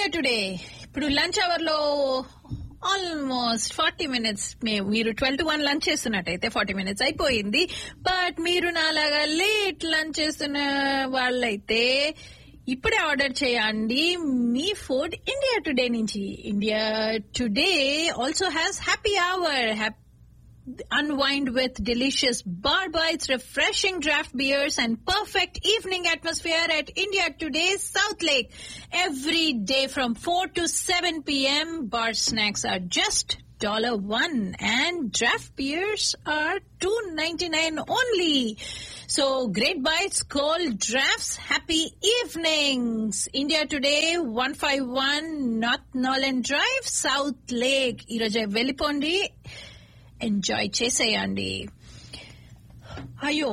India Today ఇప్పుడు lunch hour లో almost forty minutes మీరు ట్వెల్వ్ టు వన్ లంచ్ చేస్తున్నట్టయితే ఫార్టీ మినిట్స్ అయిపోయింది బట్ మీరు నాలాగా లేట్ లంచ్ చేస్తున్న వాళ్ళైతే ఇప్పుడే ఆర్డర్ చేయండి మీ ఫుడ్ ఇండియా టుడే నుంచి India Today also has happy hour happy unwind with delicious bar bites, refreshing draft beers, and perfect evening atmosphere at India Today's South Lake. Every day from 4 to 7 p.m., bar snacks are just dollar one and draft beers are two ninety nine only. So great bites, cold drafts, happy evenings. India Today, 151 North Nolan Drive, South Lake. ఈరోజు వెళ్ళిపోండి enjoy చేసేయండి అయ్యో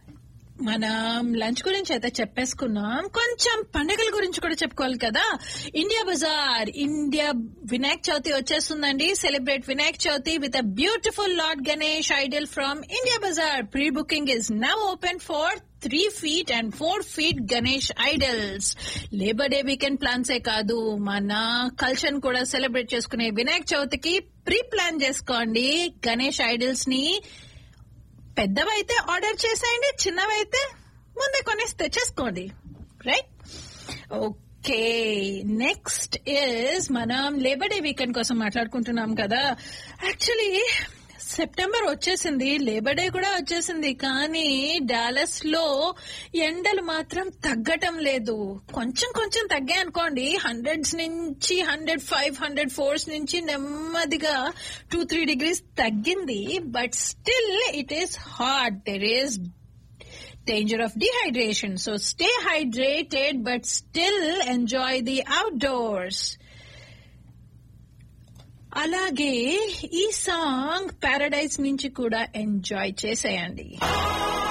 మనం lunch గురించి అయితే చెప్పేసుకున్నాం కొంచెం పండుగల గురించి కూడా చెప్పుకోవాలి కదా India Bazaar India Vinayak Chavithi వచ్చేస్తుందండి celebrate Vinayak Chavithi with a beautiful lord Ganesh idol from India Bazaar pre booking is now open for three feet and four feet Ganesh idols labour day weekend plans ఏ కాదు మన కల్చర్ కూడా సెలబ్రేట్ చేసుకునే వినాయక్ చవితికి ప్రీ ప్లాన్ చేసుకోండి Ganesh idols ని పెద్దవైతే order చేసేయండి చిన్నవైతే ముందే కొనేసి తెచ్చేసుకోండి రైట్ ఓకే నెక్స్ట్ ఇస్ మనం లేబర్ డే వీకెండ్ కోసం మాట్లాడుకుంటున్నాం కదా యాక్చువల్లీ సెప్టెంబర్ వచ్చేసింది లేబర్ డే కూడా వచ్చేసింది కానీ డాలస్ లో ఎండలు మాత్రం తగ్గటం లేదు కొంచెం కొంచెం తగ్గాయి అనుకోండి హండ్రెడ్స్ నుంచి హండ్రెడ్ ఫైవ్ హండ్రెడ్ ఫోర్స్ నుంచి నెమ్మదిగా టూ త్రీ డిగ్రీస్ తగ్గింది but still it is hot there is danger of dehydration. So stay hydrated but still enjoy the outdoors. అలాగే ఈ సాంగ్ పారడైజ్ నుంచి కూడా ఎంజాయ్ చేసేయండి